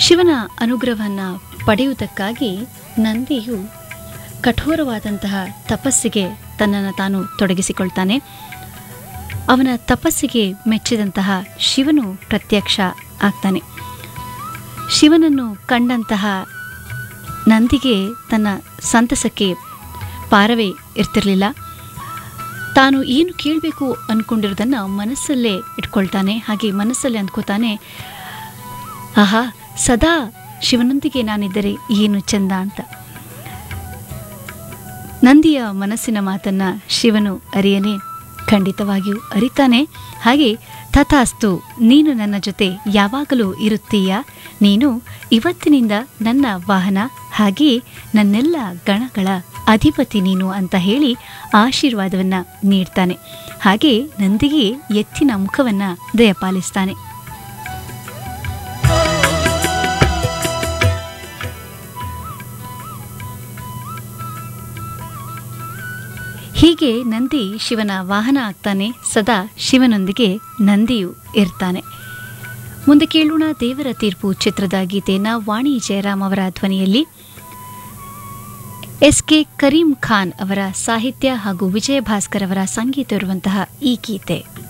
ಶಿವನ ಅನುಗ್ರಹವನ್ನು ಪಡೆಯುವುದಕ್ಕಾಗಿ ನಂದಿಯು ಕಠೋರವಾದಂತಹ ತಪಸ್ಸಿಗೆ ತನ್ನನ್ನು ತಾನು ತೊಡಗಿಸಿಕೊಳ್ತಾನೆ ಅವನ ತಪಸ್ಸಿಗೆ ಮೆಚ್ಚಿದಂತಹ ಶಿವನು ಪ್ರತ್ಯಕ್ಷ ಆಗ್ತಾನೆ ಶಿವನನ್ನು ಕಂಡಂತಹ ನಂದಿಗೆ ತನ್ನ ಸಂತಸಕ್ಕೆ ಪಾರವೇ ಇರ್ತಿರಲಿಲ್ಲ ತಾನು ಏನು ಕೇಳಬೇಕು ಅಂದ್ಕೊಂಡಿರೋದನ್ನು ಮನಸ್ಸಲ್ಲೇ ಇಟ್ಕೊಳ್ತಾನೆ ಹಾಗೆ ಮನಸ್ಸಲ್ಲೇ ಅಂದ್ಕೋತಾನೆ ಆಹಾ ಸದಾ ಶಿವನೊಂದಿಗೆ ನಾನಿದ್ದರೆ ಏನು ಚಂದ ಅಂತ ನಂದಿಯ ಮನಸ್ಸಿನ ಮಾತನ್ನ ಶಿವನು ಅರಿಯನೆ ಖಂಡಿತವಾಗಿಯೂ ಅರಿತಾನೆ ಹಾಗೆ ತಥಾಸ್ತು ನೀನು ನನ್ನ ಜೊತೆ ಯಾವಾಗಲೂ ಇರುತ್ತೀಯ ನೀನು ಇವತ್ತಿನಿಂದ ನನ್ನ ವಾಹನ ಹಾಗೆಯೇ ನನ್ನೆಲ್ಲ ಗಣಗಳ ಅಧಿಪತಿ ನೀನು ಅಂತ ಹೇಳಿ ಆಶೀರ್ವಾದವನ್ನ ನೀಡ್ತಾನೆ ಹಾಗೆ ನಂದಿಗೆ ಎತ್ತಿನ ಮುಖವನ್ನ ದಯಪಾಲಿಸ್ತಾನೆ ಹೀಗೆ ನಂದಿ ಶಿವನ ವಾಹನ ಆಗ್ತಾನೆ ಸದಾ ಶಿವನೊಂದಿಗೆ ನಂದಿಯು ಇರ್ತಾನೆ ಮುಂದೆ ಕೇಳೋಣ ದೇವರ ತೀರ್ಪು ಚಿತ್ರದ ಗೀತೆಯನ್ನ ವಾಣಿ ಜಯರಾಮ್ ಅವರ ಧ್ವನಿಯಲ್ಲಿ ಎಸ್ ಕೆ ಕರೀಂ ಖಾನ್ ಅವರ ಸಾಹಿತ್ಯ ಹಾಗೂ ವಿಜಯ ಭಾಸ್ಕರ್ ಅವರ ಸಂಗೀತ ಇರುವಂತಹ ಈ ಗೀತೆ